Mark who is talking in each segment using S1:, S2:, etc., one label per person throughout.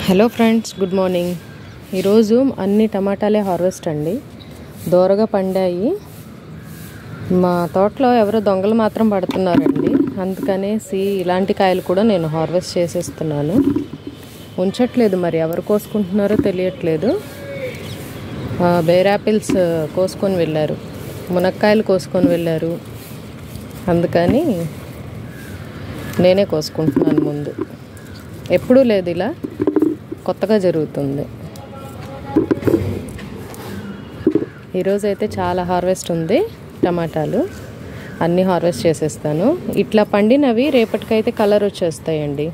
S1: hello friends good morning ఈరోజు అన్ని టమాటాలే harvest అండి దోరగా పండాయి మా తోటలో ఎవరో దొంగలు మాత్రం పడుతున్నారండి అందుకనేసి ఇలాంటి కాయలు కూడా నేను హార్వెస్ట్ చేసేస్తున్నాను ఉంచట్లేదు మరి ఎవరు కోసుకుంటున్నారో తెలియట్లేదు ఆ, బేర్ యాపిల్స్ కోసుకొని వెళ్ళారు మునక్కాయలు కోసుకొని వెళ్ళారు అందుకని నేనే కోసుకుంటున్నాను ముందు ఎప్పుడూ లేదు ఇలా కొత్తగా జరుగుతుంది ఈరోజు అయితే చాలా హార్వెస్ట్ ఉంది టమాటాలు అన్నీ హార్వెస్ట్ చేసేస్తాను ఇట్లా పండినవి రేపటికైతే కలర్ వచ్చేస్తాయండి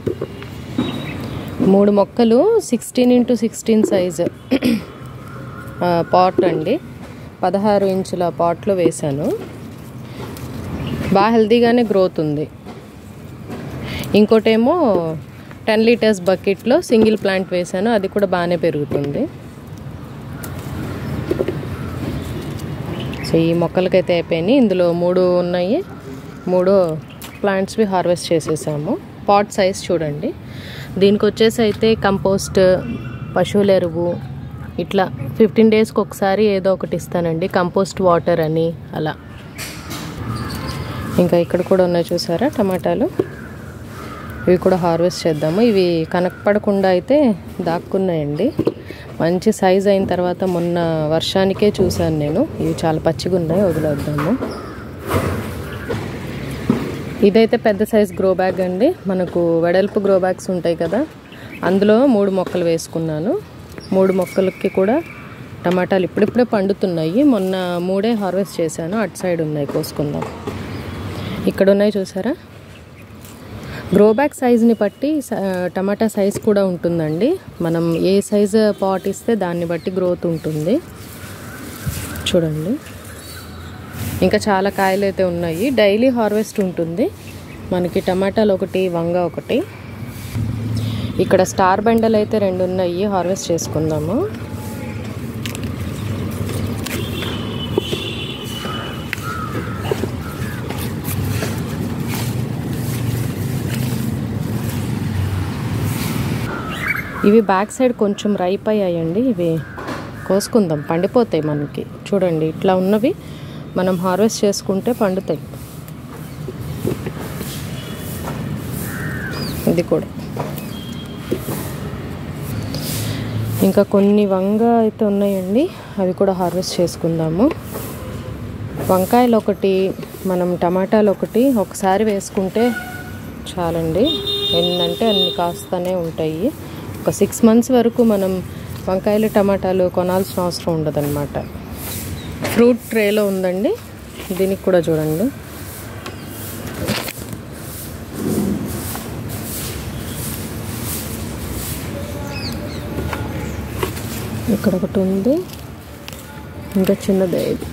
S1: మూడు మొక్కలు sixteen into sixteen size pot అండి పదహారు ఇంచుల పాట్లో వేశాను బాగా హెల్తీగానే గ్రోత్ ఉంది ఇంకోటేమో టెన్ లీటర్స్ బకెట్లో సింగిల్ ప్లాంట్ వేసాను అది కూడా బాగానే పెరుగుతుంది సో ఈ మొక్కలకైతే అయిపోయినాయి ఇందులో మూడు ఉన్నాయి మూడు ప్లాంట్స్వి హార్వెస్ట్ చేసేసాము పాట్ సైజ్ చూడండి దీనికి వచ్చేసి అయితే కంపోస్ట్ పశువుల ఎరువు ఇట్లా ఫిఫ్టీన్ డేస్కి ఒకసారి ఏదో ఒకటి ఇస్తానండి కంపోస్ట్ వాటర్ అని అలా ఇంకా ఇక్కడ కూడా ఉన్నాయి చూసారా టమాటాలు ఇవి కూడా హార్వెస్ట్ చేద్దాము ఇవి కనపడకుండా అయితే దాక్కున్నాయండి మంచి సైజ్ అయిన తర్వాత మొన్న వర్షానికే చూశాను నేను ఇవి చాలా పచ్చిగా ఉన్నాయి వదిలేద్దాము ఇదైతే పెద్ద సైజ్ గ్రో బ్యాగ్ అండి మనకు వెడల్పు గ్రో బ్యాగ్స్ ఉంటాయి కదా అందులో మూడు మొక్కలు వేసుకున్నాను మూడు మొక్కలకి కూడా టమాటాలు ఇప్పుడిప్పుడే పండుతున్నాయి మొన్న మూడే హార్వెస్ట్ చేశాను అటు సైడ్ ఉన్నాయి కోసుకుందాం ఇక్కడ ఉన్నాయి చూసారా గ్రో బ్యాగ్ సైజ్ని బట్టి స- టమాటా సైజ్ కూడా ఉంటుందండి మనం ఏ సైజు పాట్ ఇస్తే దాన్ని బట్టి గ్రోత్ ఉంటుంది చూడండి ఇంకా చాలా కాయలు అయితే ఉన్నాయి డైలీ హార్వెస్ట్ ఉంటుంది మనకి టమాటాలు ఒకటి వంగ ఒకటి ఇక్కడ స్టార్ బెండలు అయితే రెండు ఉన్నాయి హార్వెస్ట్ చేసుకుందాము ఇవి బ్యాక్ సైడ్ కొంచెం రైప్ అయ్యాయండి ఇవి కోసుకుందాం పండిపోతాయి మనకి చూడండి ఇట్లా ఉన్నవి మనం హార్వెస్ట్ చేసుకుంటే పండుతాయి ఇది కూడా ఇంకా కొన్ని వంగ అయితే ఉన్నాయండి అవి కూడా హార్వెస్ట్ చేసుకుందాము వంకాయలు ఒకటి మనం టమాటాలు ఒకటి ఒకసారి వేసుకుంటే చాలండి ఎన్నంటే అన్ని కాస్తూనే ఉంటాయి ఒక సిక్స్ మంత్స్ వరకు మనం వంకాయలు టమాటాలు కొనాల్సిన అవసరం ఉండదన్నమాట ఫ్రూట్ ట్రేలో ఉందండి దీనికి కూడా చూడండి ఇక్కడ ఒకటి ఉంది ఇంకా చిన్నదే ఇది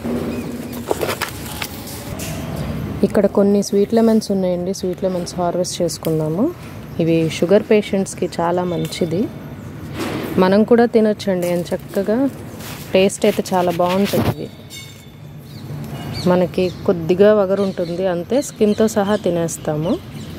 S1: ఇక్కడ కొన్ని స్వీట్ లెమన్స్ ఉన్నాయండి స్వీట్ లెమన్స్ హార్వెస్ట్ చేసుకుందాము ఇవి షుగర్ పేషెంట్స్కి చాలా మంచిది మనం కూడా తినొచ్చండి ఎంత చక్కగా టేస్ట్ అయితే చాలా బాగుంటుంది ఇవి మనకి కొద్దిగా వగరు ఉంటుంది అంతే స్కిన్తో సహా తినేస్తాము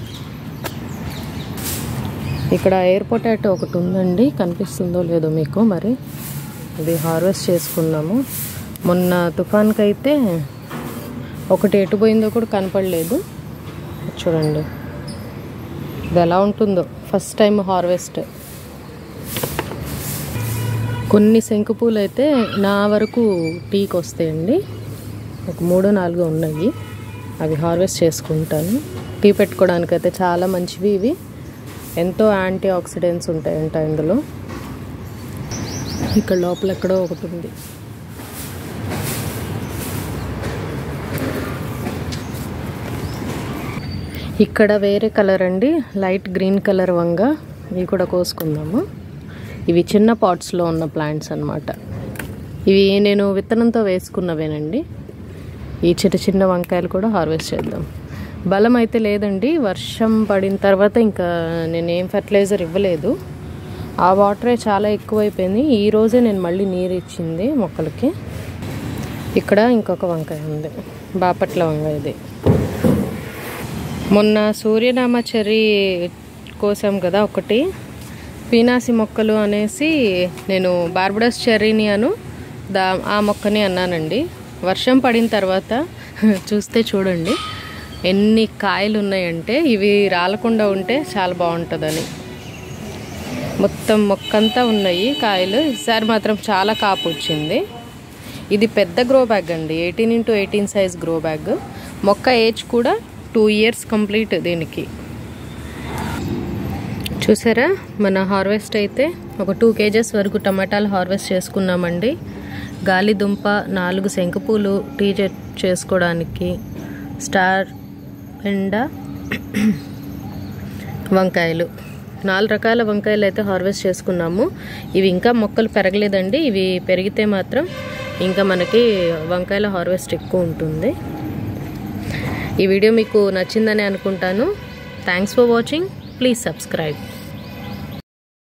S1: ఇక్కడ ఎయిర్ పొటాటో ఒకటి ఉందండి కనిపిస్తుందో లేదో మీకు మరి ఇది హార్వెస్ట్ చేసుకున్నాము మొన్న తుఫాన్కి అయితే ఒకటి ఎటు పోయిందో కూడా కనపడలేదు చూడండి ఇది ఎలా ఉంటుందో ఫస్ట్ టైం హార్వెస్ట్ కొన్ని శంకు పూలు అయితే నా వరకు టీకి వస్తాయండి ఒక మూడు నాలుగు ఉన్నాయి అవి హార్వెస్ట్ చేసుకుంటాను టీ పెట్టుకోవడానికి అయితే చాలా మంచివి ఇవి ఎంతో యాంటీ ఆక్సిడెంట్స్ ఉంటాయంట ఇందులో ఇక్కడ లోపల ఎక్కడో ఒకటి ఉంది ఇక్కడ వేరే కలర్ అండి లైట్ గ్రీన్ కలర్ వంగ ఇవి కూడా కోసుకుందాము ఇవి చిన్న పాట్స్లో ఉన్న ప్లాంట్స్ అన్నమాట ఇవి నేను విత్తనంతో వేసుకున్నవేనండి ఈ చిన్న చిన్న వంకాయలు కూడా హార్వెస్ట్ చేద్దాం బలం అయితే లేదండి వర్షం పడిన తర్వాత ఇంకా నేను ఏం ఫర్టిలైజర్ ఇవ్వలేదు ఆ వాటరే చాలా ఎక్కువైపోయింది ఈ రోజే నేను మళ్ళీ నీరు ఇచ్చింది మొక్కలకి ఇక్కడ ఇంకొక వంకాయ ఉంది బాపట్ల వంకాయ ఇది మొన్న సూర్యనామ చెర్రీ కోసాం కదా ఒకటి పీనాసి మొక్కలు అనేసి నేను బార్బడస్ చెర్రీని అను దా ఆ మొక్కని అన్నానండి వర్షం పడిన తర్వాత చూస్తే చూడండి ఎన్ని కాయలు ఉన్నాయంటే ఇవి రాలకుండా ఉంటే చాలా బాగుంటుందని మొత్తం మొక్కంతా ఉన్నాయి కాయలు ఈసారి మాత్రం చాలా కాపు వచ్చింది ఇది పెద్ద గ్రో బ్యాగ్ అండి eighteen into eighteen size grow bag మొక్క ఏజ్ కూడా టూ ఇయర్స్ కంప్లీట్ దీనికి చూసారా మన హార్వెస్ట్ అయితే ఒక టూ కేజెస్ వరకు టమాటాలు హార్వెస్ట్ చేసుకున్నామండి గాలి దుంప నాలుగు శంకుపూలు టీ చే- చేసుకోవడానికి స్టార్ ఎండ వంకాయలు నాలుగు రకాల వంకాయలు అయితే హార్వెస్ట్ చేసుకున్నాము ఇవి ఇంకా మొక్కలు పెరగలేదండి ఇవి పెరిగితే మాత్రం ఇంకా మనకి వంకాయల హార్వెస్ట్ ఎక్కువ ఉంటుంది ఈ వీడియో మీకు నచ్చిందని అనుకుంటాను thanks for watching please subscribe